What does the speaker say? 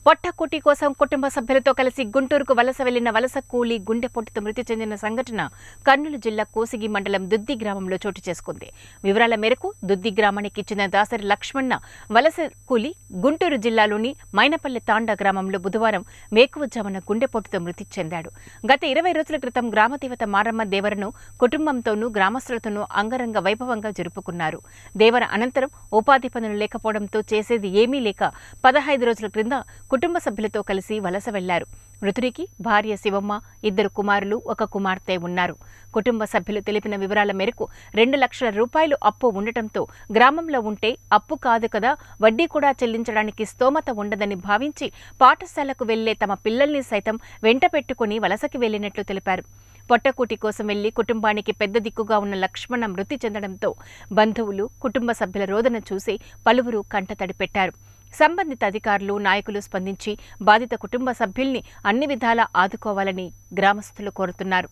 పొట్టకుటి కోసం కుటుంబ సభ్యులతో కలిసి గుంటూరుకు వలస వెళ్లిన వలస కూలీ గుండెపోటుతో మృతి చెందిన సంఘటన కర్నూలు జిల్లా కోసిగి మండలం దుద్ది గ్రామంలో చోటు చేసుకుంది వివరాల మేరకు దుద్ది గ్రామానికి చెందిన దాసరి లక్ష్మణ వలస కూలీ గుంటూరు జిల్లాలోని మైనపల్లి తాండా గ్రామంలో బుధవారం వేకువజామున గుండెపోటుతో మృతి చెందాడు గత ఇరవై రోజుల క్రితం గ్రామదేవత మారమ్మ దేవరను కుటుంబంతోనూ గ్రామస్తులతోనూ అంగరంగ వైభవంగా జరుపుకున్నారు దేవర అనంతరం ఉపాధి పనులు లేకపోవడంతో చేసేది ఏమీ లేక పదహైదు రోజుల క్రింద కుటుంబ సభ్యులతో కలిసి వలస వెళ్లారు మృతుడికి భార్య శివమ్మ ఇద్దరు కుమారులు ఒక కుమార్తె ఉన్నారు కుటుంబ సభ్యులు తెలిపిన వివరాల మేరకు రెండు లక్షల రూపాయలు అప్పు ఉండటంతో గ్రామంలో ఉంటే అప్పు కాదు కదా వడ్డీ కూడా చెల్లించడానికి స్తోమత ఉండదని భావించి పాఠశాలకు వెళ్లే తమ పిల్లల్ని సైతం వెంట పెట్టుకుని వలసకి వెళ్లినట్లు తెలిపారు పొట్టకూటి కోసం వెళ్లి కుటుంబానికి పెద్ద దిక్కుగా ఉన్న లక్ష్మణ మృతి చెందడంతో బంధువులు కుటుంబ సభ్యుల రోదన చూసి పలువురు కంటతడి పెట్టారు సంబంధిత అధికారులు నాయకులు స్పందించి బాధిత కుటుంబ సభ్యుల్ని అన్ని విధాలా ఆదుకోవాలని గ్రామస్తులు కోరుతున్నారు